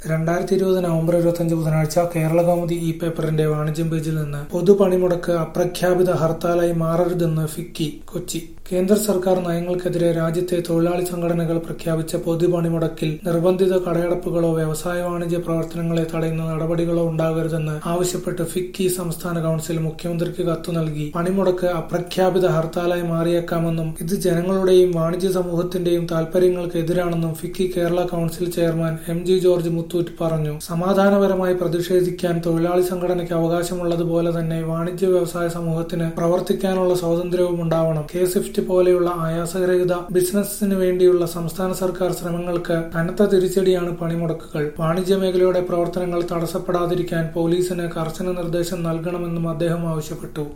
രണ്ടായിരത്തി ഇരുപത് നവംബർ ഇരുപത്തിയഞ്ച് ബുധനാഴ്ച കേരളകൗമുദി ഇ പേപ്പറിന്റെ വാണിജ്യം പേജിൽ നിന്ന് പൊതുപണിമുടക്ക് അപ്രഖ്യാപിത ഹർത്താലായി മാറരുതെന്ന് ഫിക്കി കൊച്ചി കേന്ദ്ര സർക്കാർ നയങ്ങൾക്കെതിരെ രാജ്യത്തെ തൊഴിലാളി സംഘടനകൾ പ്രഖ്യാപിച്ച പൊതുപണിമുടക്കിൽ നിർബന്ധിത കടയടപ്പുകളോ വ്യവസായ വാണിജ്യ പ്രവർത്തനങ്ങളെ തടയുന്ന നടപടികളോ ഉണ്ടാകരുതെന്ന് ആവശ്യപ്പെട്ട് ഫിക്കി സംസ്ഥാന കൌൺസിൽ മുഖ്യമന്ത്രിക്ക് കത്തു നൽകി പണിമുടക്ക് അപ്രഖ്യാപിത ഹർത്താലായി മാറിയേക്കാമെന്നും ഇത് ജനങ്ങളുടെയും വാണിജ്യ സമൂഹത്തിന്റെയും താൽപര്യങ്ങൾക്ക് എതിരാണെന്നും FICCI Kerala council chairman M G George Muthoot പറഞ്ഞു സമാധാനപരമായി പ്രതിഷേധിക്കാൻ തൊഴിലാളി സംഘടനയ്ക്ക് അവകാശമുള്ളതുപോലെ തന്നെ വാണിജ്യ വ്യവസായ സമൂഹത്തിന് പ്രവർത്തിക്കാനുള്ള സ്വാതന്ത്ര്യവും ഉണ്ടാവണം കെ സ്വിഫ്റ്റ് പോലെയുള്ള ആയാസരഹിത ബിസിനസിന് വേണ്ടിയുള്ള സംസ്ഥാന സർക്കാർ ശ്രമങ്ങൾക്ക് കനത്ത തിരിച്ചടിയാണ് പണിമുടക്കുകൾ വാണിജ്യ മേഖലയുടെ പ്രവർത്തനങ്ങൾ തടസ്സപ്പെടാതിരിക്കാൻ പോലീസിന് കർശന നിർദ്ദേശം നൽകണമെന്നും അദ്ദേഹം ആവശ്യപ്പെട്ടു